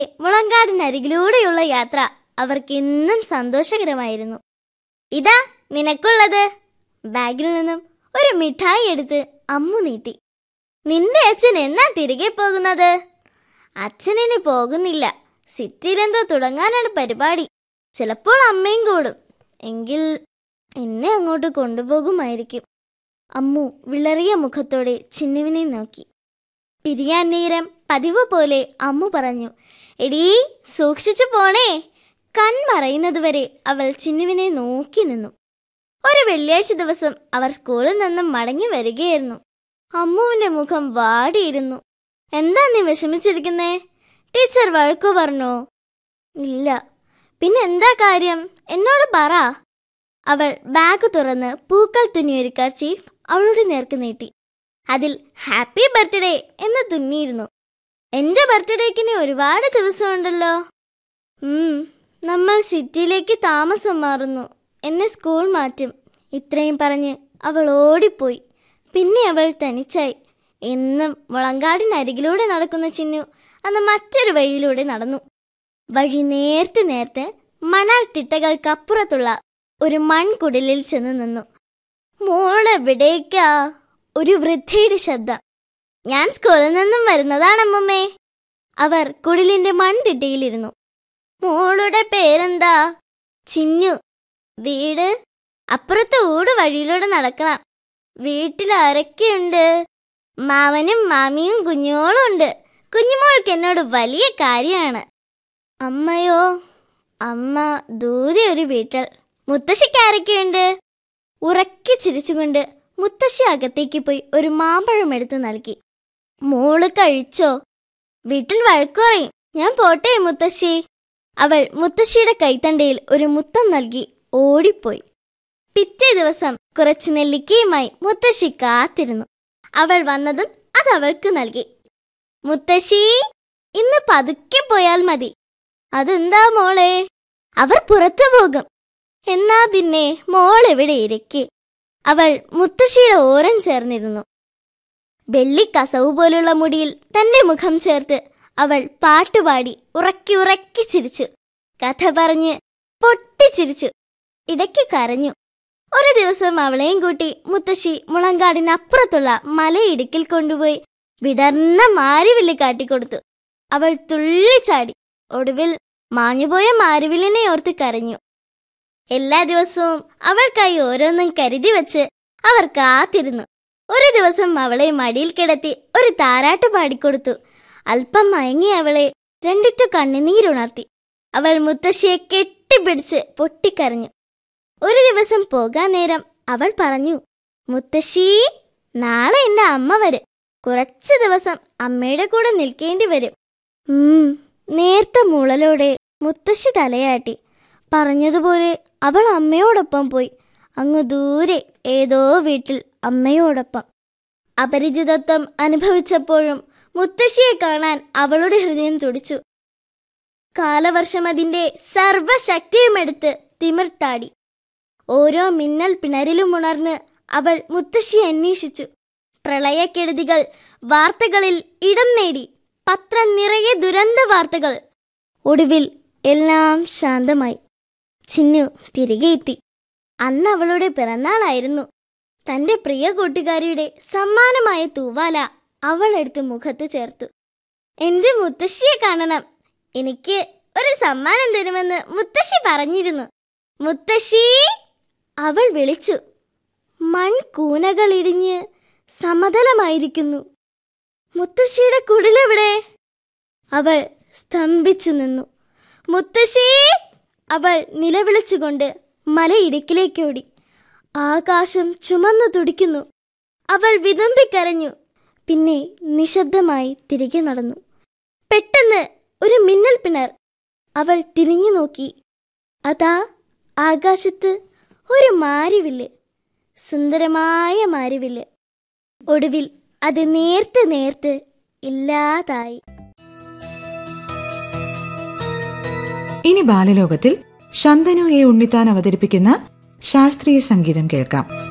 മുളങ്കാടിനരികിലൂടെയുള്ള യാത്ര അവർക്ക് എന്നും സന്തോഷകരമായിരുന്നു ഇതാ നിനക്കുള്ളത് ബാഗിൽ നിന്നും ഒരു മിഠായി എടുത്ത് അമ്മു നീട്ടി നിന്റെ അച്ഛൻ എന്നാ തിരികെ പോകുന്നത് അച്ഛനിനി പോകുന്നില്ല സിറ്റിയിലെന്തോ തുടങ്ങാനാണ് പരിപാടി ചിലപ്പോൾ അമ്മയും കൂടും എങ്കിൽ എന്നെ അങ്ങോട്ട് കൊണ്ടുപോകുമായിരിക്കും അമ്മു വിളറിയ മുഖത്തോടെ ചിന്നുവിനെ നോക്കി പിരിയാൻ നേരം പതിവ് പോലെ അമ്മു പറഞ്ഞു എടീ സൂക്ഷിച്ചു പോണേ കൺമറയുന്നതുവരെ അവൾ ചിന്നുവിനെ നോക്കി നിന്നു ഒരു വെള്ളിയാഴ്ച ദിവസം അവർ സ്കൂളിൽ നിന്നും മടങ്ങി വരികയായിരുന്നു അമ്മുവിന്റെ മുഖം വാടിയിരുന്നു എന്താ നീ വിഷമിച്ചിരിക്കുന്നേ ടീച്ചർ വഴക്കു പറഞ്ഞോ ഇല്ല പിന്നെ എന്താ കാര്യം എന്നോട് പറ അവൾ ബാഗ് തുറന്ന് പൂക്കൾ തുന്നിയൊരു ചീഫ് അവളുടെ നേർക്ക് നീട്ടി അതിൽ ഹാപ്പി ബർത്ത്ഡേ എന്ന് തുന്നിയിരുന്നു എന്റെ ബർത്ത്ഡേക്കിന് ഒരുപാട് ദിവസമുണ്ടല്ലോ ഉം നമ്മൾ സിറ്റിയിലേക്ക് താമസം മാറുന്നു എന്നെ സ്കൂൾ മാറ്റും ഇത്രയും പറഞ്ഞ് അവൾ ഓടിപ്പോയി പിന്നെ അവൾ തനിച്ചായി എന്നും മുളങ്കാടിനരികിലൂടെ നടക്കുന്ന ചിന്നു അന്ന് മറ്റൊരു വഴിയിലൂടെ നടന്നു വഴി നേർത്ത് നേർത്ത് മണൽ തിട്ടകൾക്കപ്പുറത്തുള്ള ഒരു മൺകുടിലിൽ ചെന്ന് നിന്നു മോളെവിടേക്കാ ഒരു വൃദ്ധയുടെ ശബ്ദം ഞാൻ സ്കൂളിൽ നിന്നും വരുന്നതാണമ്മമ്മേ അവർ കുടിലിന്റെ മൺതിട്ടയിലിരുന്നു മോളുടെ പേരെന്താ ചിന്നു വീട് അപ്പുറത്തെ ഊട് വഴിയിലൂടെ നടക്കണം വീട്ടിൽ ആരൊക്കെയുണ്ട് മാവനും മാമിയും കുഞ്ഞോളും ഉണ്ട് കുഞ്ഞുമോൾക്ക് എന്നോട് വലിയ കാര്യമാണ് അമ്മയോ അമ്മ ദൂരെ ഒരു വീട്ടിൽ മുത്തശ്ശിക്കാരൊക്കെയുണ്ട് ഉറക്കി ചിരിച്ചുകൊണ്ട് മുത്തശ്ശി അകത്തേക്ക് പോയി ഒരു മാമ്പഴം എടുത്ത് നൽകി മോള് കഴിച്ചോ വീട്ടിൽ വഴക്കുറയും ഞാൻ പോട്ടെ മുത്തശ്ശി അവൾ മുത്തശ്ശിയുടെ കൈത്തണ്ടയിൽ ഒരു മുത്തം നൽകി ഓടിപ്പോയി പിറ്റേ ദിവസം കുറച്ച് നെല്ലിക്കയുമായി മുത്തശ്ശി കാത്തിരുന്നു അവൾ വന്നതും അത് അവൾക്ക് നൽകി മുത്തശ്ശി ഇന്ന് പതുക്കെ പോയാൽ മതി അതെന്താ മോളെ അവർ പുറത്തു പോകും എന്നാ പിന്നെ മോൾ എവിടെ ഇരിക്കെ അവൾ മുത്തശ്ശിയുടെ ഓരം ചേർന്നിരുന്നു വെള്ളി കസവ് പോലുള്ള മുടിയിൽ തന്റെ മുഖം ചേർത്ത് അവൾ പാട്ടുപാടി ഉറക്കി ഉറക്കി ചിരിച്ചു കഥ പറഞ്ഞ് പൊട്ടിച്ചിരിച്ചു ഇടയ്ക്ക് കരഞ്ഞു ഒരു ദിവസം അവളെയും കൂട്ടി മുത്തശ്ശി മുളങ്കാടിനപ്പുറത്തുള്ള മലയിടുക്കിൽ കൊണ്ടുപോയി വിടർന്ന മാരിവില്ല് കാട്ടിക്കൊടുത്തു അവൾ തുള്ളിച്ചാടി ഒടുവിൽ മാഞ്ഞുപോയ മാരിവില്ലിനെ ഓർത്ത് കരഞ്ഞു എല്ലാ ദിവസവും അവൾക്കായി ഓരോന്നും കരുതി വെച്ച് അവർ കാത്തിരുന്നു ഒരു ദിവസം അവളെ മടിയിൽ കിടത്തി ഒരു താരാട്ട് പാടിക്കൊടുത്തു അല്പം മയങ്ങി അവളെ രണ്ടിറ്റു കണ്ണുനീരുണർത്തി അവൾ മുത്തശ്ശിയെ കെട്ടിപ്പിടിച്ച് പൊട്ടിക്കരഞ്ഞു ഒരു ദിവസം പോകാൻ നേരം അവൾ പറഞ്ഞു മുത്തശ്ശി നാളെ എന്റെ അമ്മ വരും കുറച്ചു ദിവസം അമ്മയുടെ കൂടെ നിൽക്കേണ്ടി വരും ഉം നേർത്ത മുളലോടെ മുത്തശ്ശി തലയാട്ടി പറഞ്ഞതുപോലെ അവൾ അമ്മയോടൊപ്പം പോയി അങ്ങ് ദൂരെ ഏതോ വീട്ടിൽ അമ്മയോടൊപ്പം അപരിചിതത്വം അനുഭവിച്ചപ്പോഴും മുത്തശ്ശിയെ കാണാൻ അവളുടെ ഹൃദയം തുടിച്ചു കാലവർഷം അതിന്റെ സർവശക്തിയുമെടുത്ത് തിമിർത്താടി ഓരോ മിന്നൽ പിണരിലും ഉണർന്ന് അവൾ മുത്തശ്ശിയെ അന്വേഷിച്ചു പ്രളയക്കെടുതികൾ വാർത്തകളിൽ ഇടം നേടി പത്രം നിറയെ ദുരന്ത വാർത്തകൾ ഒടുവിൽ എല്ലാം ശാന്തമായി ചിന്നു തിരികെ എത്തി അന്ന് അവളുടെ പിറന്നാളായിരുന്നു തന്റെ പ്രിയ കൂട്ടുകാരിയുടെ സമ്മാനമായ തൂവാല അവൾ എടുത്ത് മുഖത്ത് ചേർത്തു എന്റെ മുത്തശ്ശിയെ കാണണം എനിക്ക് ഒരു സമ്മാനം തരുമെന്ന് മുത്തശ്ശി പറഞ്ഞിരുന്നു മുത്തശ്ശി അവൾ വിളിച്ചു മൺകൂനകൾ ഇടിഞ്ഞ് സമതലമായിരിക്കുന്നു മുത്തശ്ശിയുടെ കുടിലെവിടെ അവൾ സ്തംഭിച്ചു നിന്നു മുത്തശ്ശി അവൾ നിലവിളിച്ചുകൊണ്ട് മലയിടുക്കിലേക്കോടി ആകാശം ചുമന്നു തുടിക്കുന്നു അവൾ വിതുമ്പിക്കരഞ്ഞു പിന്നെ നിശബ്ദമായി തിരികെ നടന്നു പെട്ടെന്ന് ഒരു മിന്നൽ പിണർ അവൾ തിരിഞ്ഞു നോക്കി അതാ ആകാശത്ത് ഒരു മാരിവില്ല് സുന്ദരമായ മാരിവില്ല് ഒടുവിൽ അത് നേർത്ത് നേർത്ത് ഇല്ലാതായി ഇനി ബാലലോകത്തിൽ ശന്തനു എ ഉണ്ണിത്താൻ അവതരിപ്പിക്കുന്ന ശാസ്ത്രീയ സംഗീതം കേൾക്കാം